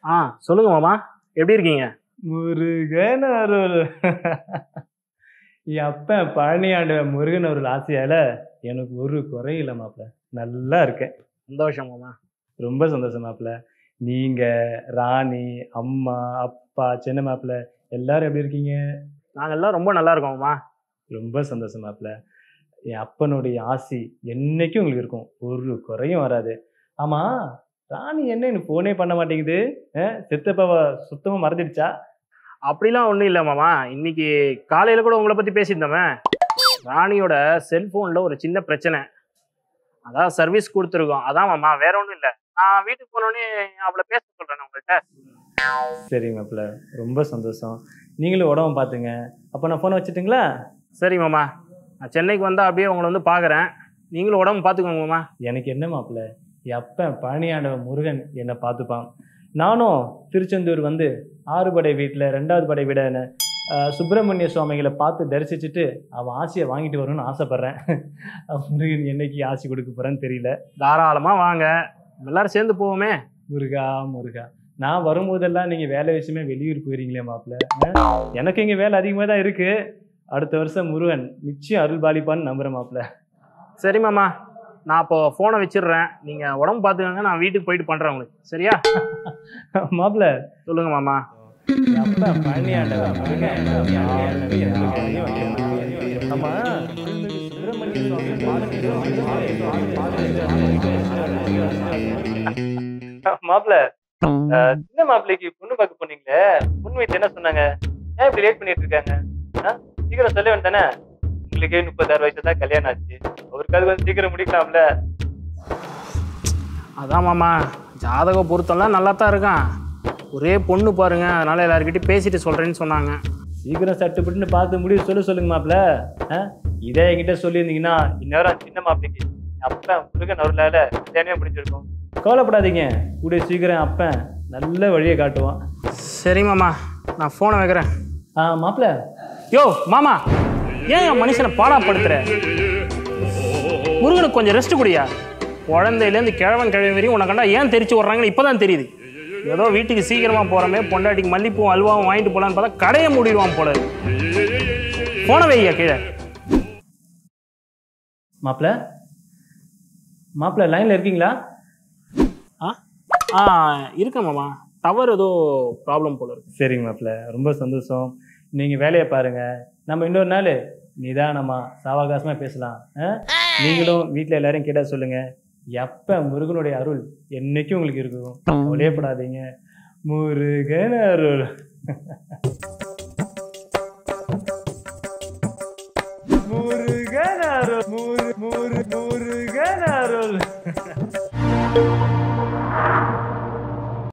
ஆ சொல்லுங்க மாமா எப்படி இருக்கீங்க முருகன் அருள் என் அப்பன் பழனி ஆண்டவன் முருகன் அருள் ஆசையால எனக்கு ஒரு குறையும் இல்லை மாப்பிள்ள நல்லா இருக்கேன் சந்தோஷம் மாமா ரொம்ப சந்தோஷம் மாப்பிள்ள நீங்க ராணி அம்மா அப்பா சின்ன மாப்பிள்ள எல்லாரும் எப்படி இருக்கீங்க நாங்க எல்லாம் ரொம்ப நல்லா இருக்கோம் மாமா ரொம்ப சந்தோஷம் மாப்பிள்ள என் அப்பனுடைய ஆசி என்னைக்கும் உங்களுக்கு இருக்கும் ஒரு குறையும் வராது ஆமா ராணி என்ன எனக்கு ஃபோனே பண்ண மாட்டேங்குது அஹ், சித்தப்பாவை சுத்தமா மறந்துடுச்சா அப்படிலாம் ஒன்றும் இல்லை மாமா இன்னைக்கு காலையில கூட உங்களை பத்தி பேசியிருந்தோமே ராணியோட செல்போன்ல ஒரு சின்ன பிரச்சனை அதான் சர்வீஸ் கொடுத்துருக்கோம் அதான் மாமா வேற ஒன்றும் இல்லை நான் வீட்டுக்கு போனோடனே அவளை பேச சொல்றேன் உங்கள்கிட்ட சரி மாப்பிள்ள ரொம்ப சந்தோஷம் நீங்களும் உடம்ப பார்த்துங்க அப்போ நான் ஃபோனை வச்சுட்டுங்களா சரி மாமா நான் சென்னைக்கு வந்தா அப்படியே உங்களை வந்து பார்க்குறேன் நீங்களும் உடம்பு பார்த்துக்கோங்க மாமா எனக்கு என்ன மாப்பிள்ள என் அப்பன் பழனியாண்டவன் முருகன் என்னை பார்த்துப்பான் நானும் திருச்செந்தூர் வந்து ஆறுபடை வீட்டில் ரெண்டாவது படை வீட சுப்பிரமணிய சுவாமிகளை பார்த்து தரிசிச்சுட்டு அவன் ஆசையை வாங்கிட்டு வரணும்னு ஆசைப்பட்றேன் முருகன் என்னைக்கு ஆசை கொடுக்க போறேன்னு தெரியல தாராளமா வாங்க எல்லாரும் சேர்ந்து போவோமே முருகா முருகா நான் வரும்போதெல்லாம் நீங்கள் வேலை விஷயமே வெளியூர் போயிருங்களே மாப்பிள்ள எனக்கு இங்கே வேலை அதிகமாக தான் இருக்கு அடுத்த வருஷம் முருகன் நிச்சயம் அருள் பாலிப்பான்னு நம்புறேன் மாப்பிள்ள சரி மாமா நான் இப்போ ஃபோனை வச்சிடுறேன் நீங்க உடம்பு பார்த்துக்கோங்க நான் வீட்டுக்கு போயிட்டு பண்றேன் உங்களுக்கு சரியா மாப்பிள்ள சொல்லுங்க மாமா அப்பா பழனியாண்டவன் முருகன் யாருமே எனக்கு ஆமா சுப்பிரமணிய சுவாமி மாப்பிள்ள சின்ன மாப்பிள்ளைக்கு பொண்ணு பார்க்க போனீங்களே பொண்ணு வீட்டுல என்ன சொன்னாங்க ஏன் இப்படி லேட் பண்ணிட்டு இருக்காங்க ஆ? சீக்கிரம் சொல்ல வேண்டானே உங்களுக்கே முப்பத்தாறு வயசு தான் கல்யாணம் ஆச்சு அவருக்காவது கொஞ்சம் சீக்கிரம் முடிக்கலாம்ல அதான் மாமா ஜாதக பொருத்தம்லாம் நல்லா தான் இருக்கான் ஒரே பொண்ணு பாருங்க அதனால எல்லாருக்கிட்டையும் பேசிட்டு சொல்றேன்னு சொன்னாங்க சீக்கிரம் சட்டுப்பட்டுன்னு பார்த்து முடிவு சொல்ல சொல்லுங்க மாப்பிள்ள இதே என்கிட்ட சொல்லியிருந்தீங்கன்னா இந்நேரம் சின்ன மாப்பிள்ளைக்கு அப்பன் முருகன் அவர்களால கல்யாணமே முடிஞ்சிருக்கும் கவலைப்படாதீங்க கூடிய சீக்கிரம் அப்பன் நல்ல வழியை காட்டுவான் சரி மாமா நான் ஃபோனை வைக்கிறேன் ஆ மாப்பிள்ள யோ மாமா ஏன் என் மனுஷனை பாடாப்படுத்துற முருகனுக்கு கொஞ்சம் ரெஸ்ட் குடியா குழந்தையிலேருந்து கிழவன் கிழவன் வரையும் உன்னை கண்டா ஏன் தெரிச்சு விட்றாங்கன்னு இப்போ தான் தெரியுது ஏதோ வீட்டுக்கு சீக்கிரமா போகிறோமே பொண்டாட்டிக்கு மல்லிப்பூவும் அல்வாவும் வாங்கிட்டு போகலான்னு பார்த்தா கடையை மூடிடுவான் போல போன வையா கீழே மாப்பிள்ள மாப்பிள்ள லைன்ல இருக்கீங்களா ஆ ஆ இருக்கேன் மாமா டவர் ஏதோ ப்ராப்ளம் போல இருக்கு சரிங்க மாப்பிள்ள ரொம்ப சந்தோஷம் நீங்க வேலையை பாருங்க நம்ம இன்னொரு நாள் நிதானமா சாவகாசமா பேசலாம் ஆ? நீங்களும் வீட்ல எல்லாரையும் கேட்டா சொல்லுங்க எப்ப முருகனுடைய அருள் என்னைக்கும் உங்களுக்கு இருக்கும் கவலையப்படாதீங்க முருகன் அருள் முருகன் அருள் முரு முரு முருகன் அருள்